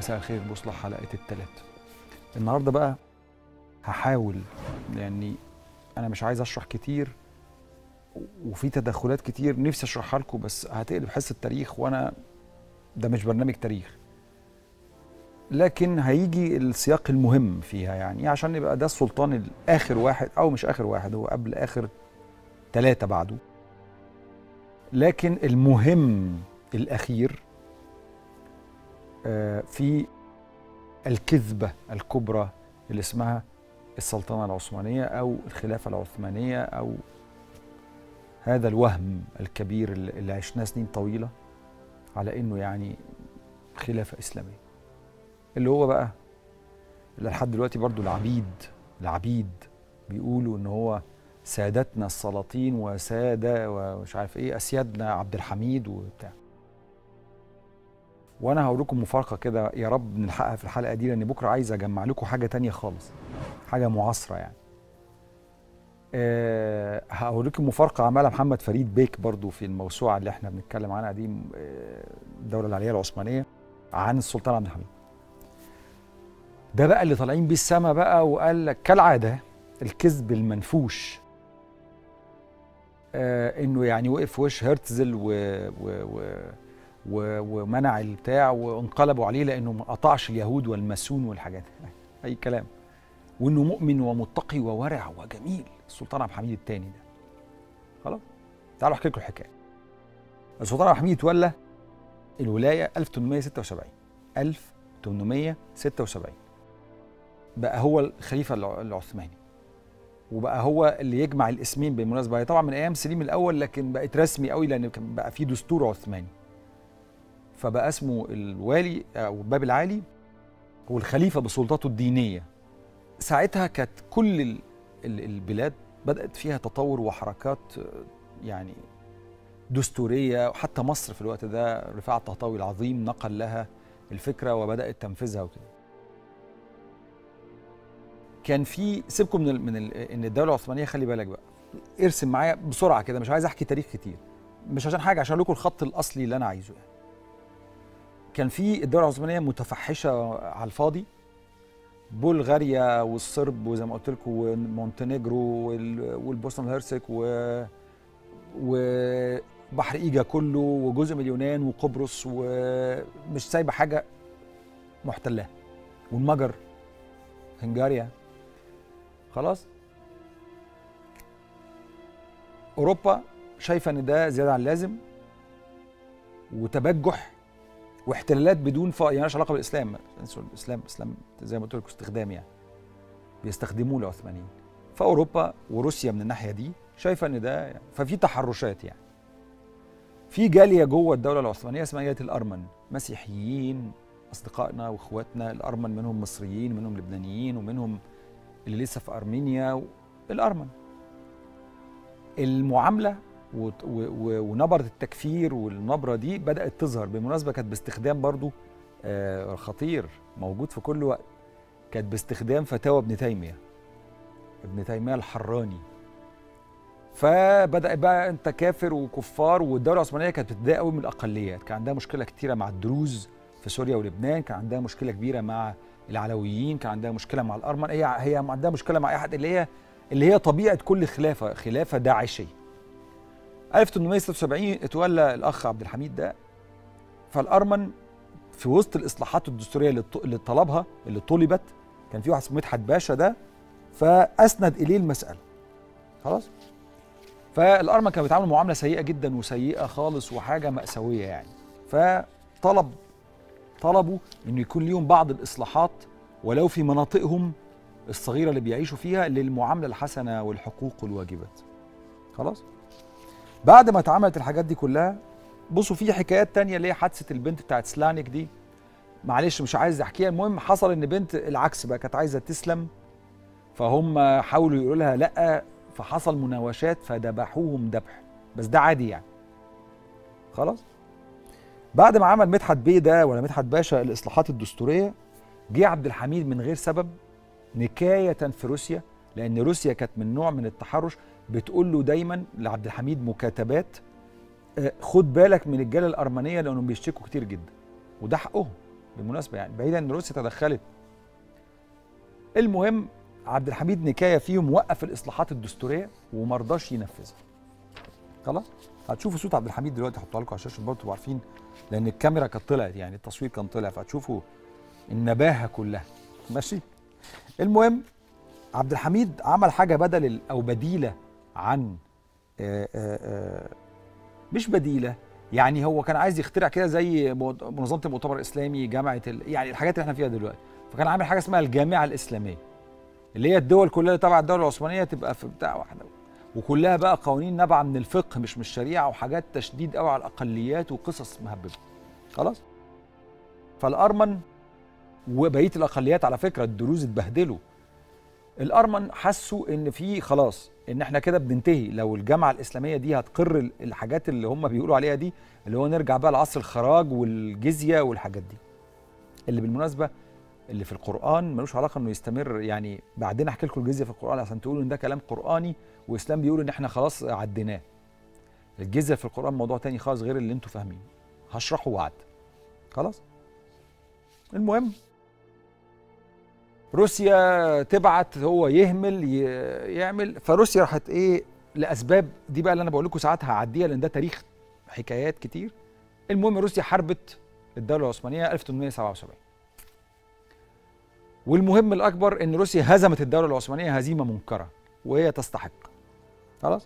مساء الخير بوصلة حلقة التلات النهاردة بقى هحاول يعني أنا مش عايز أشرح كتير وفي تدخلات كتير نفسي أشرحها لكم بس هتقلب حصة تاريخ وأنا ده مش برنامج تاريخ لكن هيجي السياق المهم فيها يعني عشان يبقى ده السلطان الآخر واحد أو مش آخر واحد هو قبل آخر ثلاثة بعده لكن المهم الأخير آه، في الكذبة الكبرى اللي اسمها السلطنة العثمانية أو الخلافة العثمانية أو هذا الوهم الكبير اللي اللي عشناه سنين طويلة على إنه يعني خلافة إسلامية اللي هو بقى اللي لحد دلوقتي برضو العبيد العبيد بيقولوا إن هو سادتنا السلاطين وسادة ومش عارف إيه أسيادنا عبد الحميد وبتاع وانا هقول لكم مفارقه كده يا رب نلحقها في الحلقه دي لان بكره عايز اجمع لكم حاجه تانية خالص حاجه معاصره يعني أه هقول لكم مفارقه عملها محمد فريد بيك برضو في الموسوعه اللي احنا بنتكلم عنها دي آه، الدوله العليا العثمانيه عن السلطان عبد الحميد ده بقى اللي طالعين بيه السما بقى وقال لك كالعاده الكذب المنفوش آه انه يعني وقف في وش هرتزل و, و, و و- ومنع البتاع وانقلبوا عليه لانه ما قطعش اليهود والماسون والحاجات دي. اي كلام وانه مؤمن ومتقي وورع وجميل السلطان عبد الحميد الثاني ده خلاص تعالوا احكي لكم الحكايه السلطان عبد الحميد اتولى الولايه 1876 1876 بقى هو الخليفه الع- العثماني وبقى هو اللي يجمع الاسمين بالمناسبه هي طبعا من ايام سليم الاول لكن بقت رسمي قوي لان كان بقى في دستور عثماني فبقى اسمه الوالي او الباب العالي والخليفه بسلطاته الدينيه ساعتها كانت كل ال- ال- البلاد بدات فيها تطور وحركات آه، يعني دستوريه وحتى مصر في الوقت ده رفاعة الطهطاوي العظيم نقل لها الفكره وبدات تنفيذها وكده كان في سيبكم من ال من ال ان الدوله العثمانيه خلي بالك بقى ارسم معايا بسرعه كده مش عايز احكي تاريخ كتير مش عشان حاجه عشان أقول لكم الخط الاصلي اللي انا عايزه يعني كان في الدوله العثمانيه متفحشه على الفاضي بلغاريا والصرب وزي ما قلت لكم ومونتينيجرو وال- والبوسنه والهرسك و وبحر ايجا كله وجزء من اليونان وقبرص ومش سايبه حاجه محتلاه والمجر هنغاريا خلاص اوروبا شايفه ان ده زياده عن اللازم وتبجح واحتلالات بدون ف... يعني مالهاش علاقه بالاسلام انسوا الاسلام اسلام زي ما قلت لكم استخدام يعني بيستخدموه العثمانيين فاوروبا وروسيا من الناحيه دي شايفه ان ده يعني ففي تحرشات يعني في جاليه جوه الدوله العثمانيه اسمها جاليه الارمن مسيحيين اصدقائنا واخواتنا الارمن منهم مصريين ومنهم لبنانيين ومنهم اللي لسه في ارمينيا الارمن المعامله وت- و- و- ونبره التكفير والنبره دي بدات تظهر بالمناسبه كانت باستخدام برضو آه، خطير موجود في كل وقت كانت باستخدام فتاوى ابن تيميه ابن تيميه الحراني فبدا بقى انت كافر وكفار والدوله العثمانيه كانت بتتضايق قوي من الاقليات كان عندها مشكله كتيره مع الدروز في سوريا ولبنان كان عندها مشكله كبيره مع العلويين كان عندها مشكله مع الارمن هي هي عندها مشكله مع اي حد اللي هي اللي هي طبيعه كل خلافه خلافه داعشيه 1876 اتولى الاخ عبد الحميد ده فالارمن في وسط الاصلاحات الدستوريه اللي ط- اللي طلبها اللي طلبت كان في واحد اسمه مدحت باشا ده فاسند اليه المساله خلاص فالارمن كانوا بيتعاملوا معامله سيئه جدا وسيئه خالص وحاجه ماساويه يعني فطلب طلبوا انه يكون ليهم بعض الاصلاحات ولو في مناطقهم الصغيره اللي بيعيشوا فيها للمعامله الحسنه والحقوق والواجبات خلاص بعد ما اتعملت الحاجات دي كلها بصوا في حكايات تانية اللي هي حادثه البنت بتاعت سلانك دي معلش مش عايز احكيها المهم حصل ان بنت العكس بقى كانت عايزه تسلم فهم حاولوا يقولوا لها لا فحصل مناوشات فذبحوهم ذبح بس ده عادي يعني خلاص بعد ما عمل مدحت بيه ده ولا مدحت باشا الاصلاحات الدستوريه جه عبد الحميد من غير سبب نكايه في روسيا لان روسيا كانت من نوع من التحرش بتقول له دايما لعبد الحميد مكاتبات آه، خد بالك من الجاليه الارمنيه لانهم بيشتكوا كتير جدا وده حقهم بالمناسبه يعني بعيدا ان روسيا تدخلت المهم عبد الحميد نكايه فيهم وقف الاصلاحات الدستوريه وما رضاش ينفذها خلاص هتشوفوا صوت عبد الحميد دلوقتي احطها لكم على الشاشه برضه تبقوا عارفين لان الكاميرا كانت طلعت يعني التصوير كان طلع فهتشوفوا النباهه كلها ماشي المهم عبد الحميد عمل حاجه بدل او بديله عن آآ آآ مش بديله يعني هو كان عايز يخترع كده زي منظمه المؤتمر الاسلامي جامعه ال... يعني الحاجات اللي احنا فيها دلوقتي فكان عامل حاجه اسمها الجامعه الاسلاميه اللي هي الدول كلها اللي تبع الدوله العثمانيه تبقى في بتاع واحده وكلها بقى قوانين نابعه من الفقه مش من الشريعه وحاجات تشديد قوي على الاقليات وقصص مهببه خلاص فالارمن وبقيه الاقليات على فكره الدروز اتبهدلوا الارمن حسوا ان في خلاص ان احنا كده بننتهي لو الجامعه الاسلاميه دي هتقر الحاجات اللي هم بيقولوا عليها دي اللي هو نرجع بقى لعصر الخراج والجزيه والحاجات دي اللي بالمناسبه اللي في القران ملوش علاقه انه يستمر يعني بعدين احكي لكم الجزيه في القران عشان تقولوا ان ده كلام قراني واسلام بيقول ان احنا خلاص عديناه الجزيه في القران موضوع تاني خالص غير اللي انتم فاهمينه هشرحه وعد خلاص المهم روسيا تبعت هو يهمل يعمل فروسيا راحت ايه لاسباب دي بقى اللي انا بقول لكم ساعتها هعديها لان ده تاريخ حكايات كتير المهم روسيا حاربت الدوله العثمانيه 1877 والمهم الاكبر ان روسيا هزمت الدوله العثمانيه هزيمه منكره وهي تستحق خلاص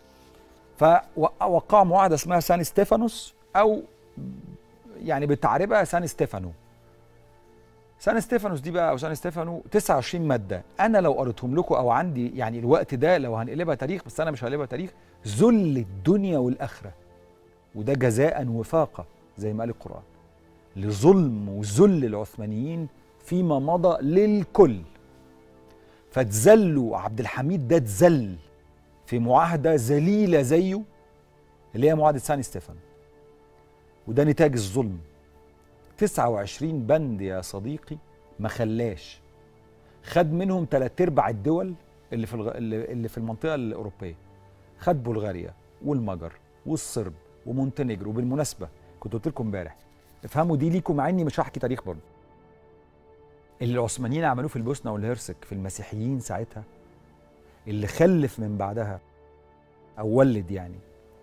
فوقعوا معاهده اسمها سان ستيفانوس او يعني بالتعريبه سان ستيفانو سان ستيفانوس دي بقى او سان ستيفانو 29 ماده انا لو قريتهم لكم او عندي يعني الوقت ده لو هنقلبها تاريخ بس انا مش هقلبها تاريخ ذل الدنيا والاخره وده جزاء وفاقه زي ما قال القران لظلم وذل العثمانيين فيما مضى للكل فتذلوا عبد الحميد ده اتذل في معاهده ذليله زيه اللي هي معاهده سان ستيفانو وده نتاج الظلم 29 بند يا صديقي ما خلاش خد منهم ثلاث ارباع الدول اللي في الغ... اللي في المنطقه الاوروبيه خد بلغاريا والمجر والصرب ومونتينيجرو وبالمناسبه كنت قلت لكم امبارح افهموا دي ليكم مع اني مش هحكي تاريخ برضه اللي العثمانيين عملوه في البوسنه والهرسك في المسيحيين ساعتها اللي خلف من بعدها او ولد يعني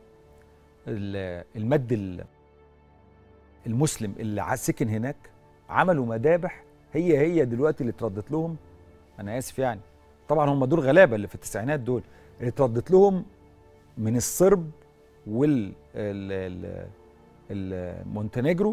المد المسلم اللي سكن هناك عملوا مذابح هي هي دلوقتي اللي اتردت لهم انا اسف يعني طبعا هم دول غلابه اللي في التسعينات دول اللي اتردت لهم من الصرب وال المونتينيجرو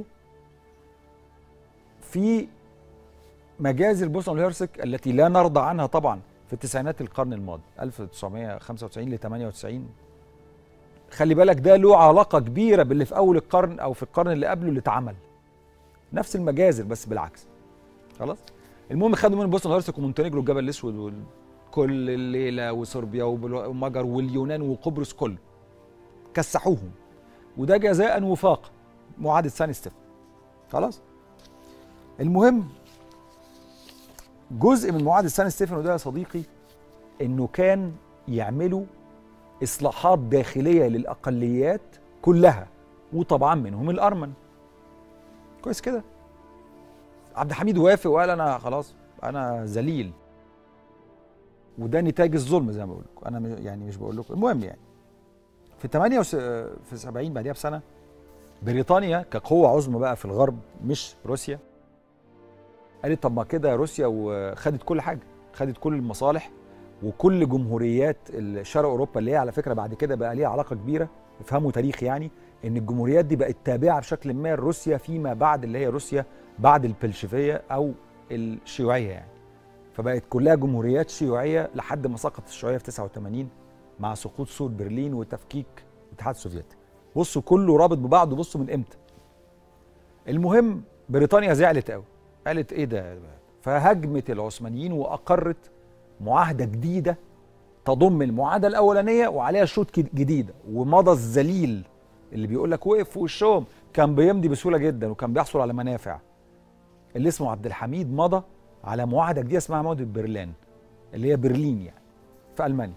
في مجازر البوسنه والهرسك التي لا نرضى عنها طبعا في التسعينات القرن الماضي 1995 ل 98 خلي بالك ده له علاقة كبيرة باللي في أول القرن أو في القرن اللي قبله اللي اتعمل نفس المجازر بس بالعكس خلاص المهم خدوا من البوسنة والهرسك ومونتينيجرو والجبل الأسود وكل الليلة وصربيا ومجر واليونان وقبرص كله كسحوهم وده جزاء وفاق معاهدة سان ستيفن خلاص المهم جزء من معاهدة سان ستيفن ده يا صديقي انه كان يعملوا اصلاحات داخليه للاقليات كلها وطبعا منهم الارمن كويس كده عبد الحميد وافق وقال انا خلاص انا ذليل وده نتاج الظلم زي ما بقول لكم انا يعني مش بقول لكم المهم يعني في 78 بعديها بسنه بريطانيا كقوه عظمى بقى في الغرب مش روسيا قالت طب ما كده روسيا وخدت كل حاجه خدت كل المصالح وكل جمهوريات شرق اوروبا اللي هي على فكره بعد كده بقى ليها علاقه كبيره افهموا تاريخ يعني ان الجمهوريات دي بقت تابعه بشكل ما لروسيا فيما بعد اللي هي روسيا بعد البلشفيه او الشيوعيه يعني فبقت كلها جمهوريات شيوعيه لحد ما سقطت الشيوعيه في 89 مع سقوط سور برلين وتفكيك الاتحاد السوفيتي بصوا كله رابط ببعضه بصوا من امتى المهم بريطانيا زعلت قوي قالت ايه ده فهجمت العثمانيين واقرت معاهده جديده تضم المعاهده الاولانيه وعليها شروط جديده ومضى الذليل اللي بيقول لك وقف في وشهم كان بيمضي بسهوله جدا وكان بيحصل على منافع اللي اسمه عبد الحميد مضى على معاهده جديده اسمها معاهده برلين اللي هي برلين يعني في المانيا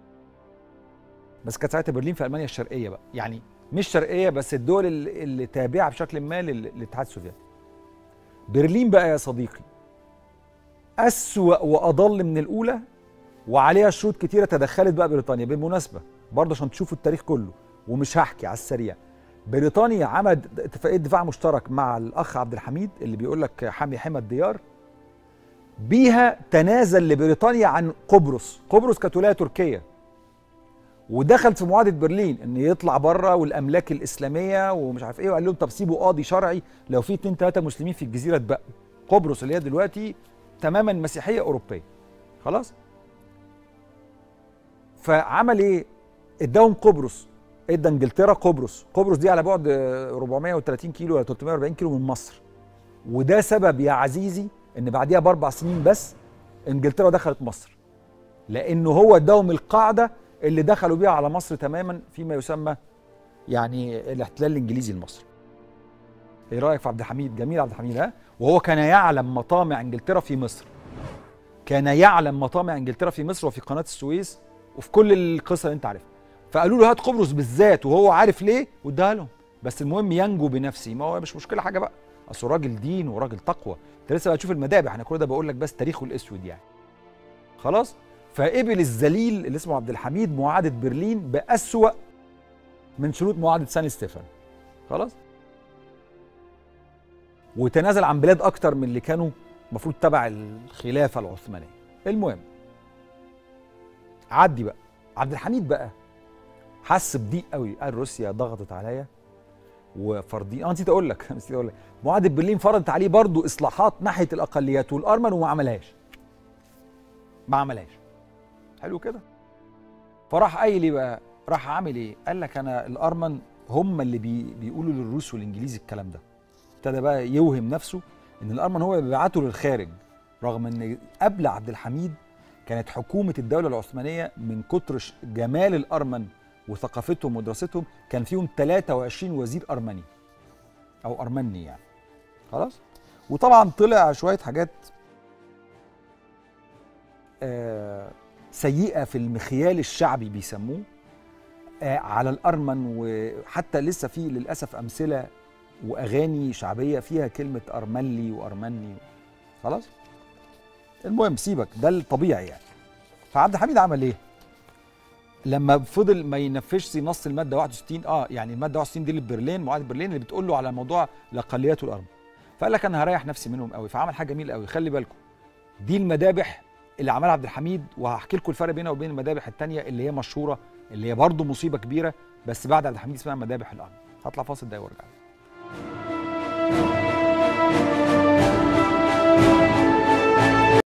بس كانت ساعتها برلين في المانيا الشرقيه بقى يعني مش شرقيه بس الدول اللي, اللي تابعه بشكل ما للاتحاد السوفيتي برلين بقى يا صديقي أسوأ وأضل من الأولى وعليها شروط كتيرة تدخلت بقى بريطانيا بالمناسبة برضه عشان تشوفوا التاريخ كله ومش هحكي على السريع بريطانيا عملت اتفاقية دفاع مشترك مع الأخ عبد الحميد اللي بيقول لك حامي حمى الديار بيها تنازل لبريطانيا عن قبرص قبرص كانت ولاية تركية ودخل في معاهده برلين ان يطلع بره والاملاك الاسلاميه ومش عارف ايه وقال لهم طب سيبوا قاضي شرعي لو في اتنين تلاته مسلمين في الجزيره اتبقوا قبرص اللي هي دلوقتي تماما مسيحيه اوروبيه خلاص فعمل ايه اداهم قبرص ادى انجلترا قبرص قبرص دي على بعد 430 كيلو ولا 340 كيلو من مصر وده سبب يا عزيزي ان بعديها باربع سنين بس انجلترا دخلت مصر لانه هو اداهم القاعده اللي دخلوا بيها على مصر تماما فيما يسمى يعني الاحتلال الانجليزي لمصر. ايه رايك في عبد الحميد؟ جميل عبد الحميد ها؟ وهو كان يعلم مطامع انجلترا في مصر. كان يعلم مطامع انجلترا في مصر وفي قناه السويس وفي كل القصه اللي انت عارفها. فقالوا له هات قبرص بالذات وهو عارف ليه واداها لهم. بس المهم ينجو بنفسه ما هو مش مشكله حاجه بقى. اصل راجل دين وراجل تقوى. انت لسه هتشوف المذابح انا كل ده بقول لك بس تاريخه الاسود يعني. خلاص؟ فقبل الذليل اللي اسمه عبد الحميد معاهده برلين بأسوأ من شروط معاهده سان ستيفان خلاص وتنازل عن بلاد اكتر من اللي كانوا المفروض تبع الخلافه العثمانيه المهم عدي بقى عبد الحميد بقى حس بضيق قوي قال روسيا ضغطت عليا وفرضين اه نسيت اقول لك نسيت اقول لك معاهده برلين فرضت عليه برضه اصلاحات ناحيه الاقليات والارمن وما عملهاش ما عملهاش حلو كده فراح قايل ايه بقى راح عامل ايه قال لك انا الارمن هم اللي بي بيقولوا للروس والانجليز الكلام ده ابتدى بقى يوهم نفسه ان الارمن هو بيبعته للخارج رغم ان قبل عبد الحميد كانت حكومه الدوله العثمانيه من كتر جمال الارمن وثقافتهم ودراستهم كان فيهم 23 وزير ارمني او ارمني يعني خلاص وطبعا طلع شويه حاجات آه سيئه في المخيال الشعبي بيسموه آه على الارمن وحتى لسه في للاسف امثله واغاني شعبيه فيها كلمه ارملي وارمني خلاص المهم سيبك ده الطبيعي يعني فعبد الحميد عمل ايه لما فضل ما ينفذش نص الماده 61 اه يعني الماده 61 دي اللي برلين معاهده برلين اللي بتقول له على موضوع الاقليات والارمن فقال لك انا هريح نفسي منهم قوي فعمل حاجه جميله قوي خلي بالكم دي المذابح اللي عملها عبد الحميد وهحكي لكم الفرق بينها وبين المذابح الثانيه اللي هي مشهوره اللي هي برضه مصيبه كبيره بس بعد عبد الحميد اسمها مذابح الارض هطلع فاصل ده وارجع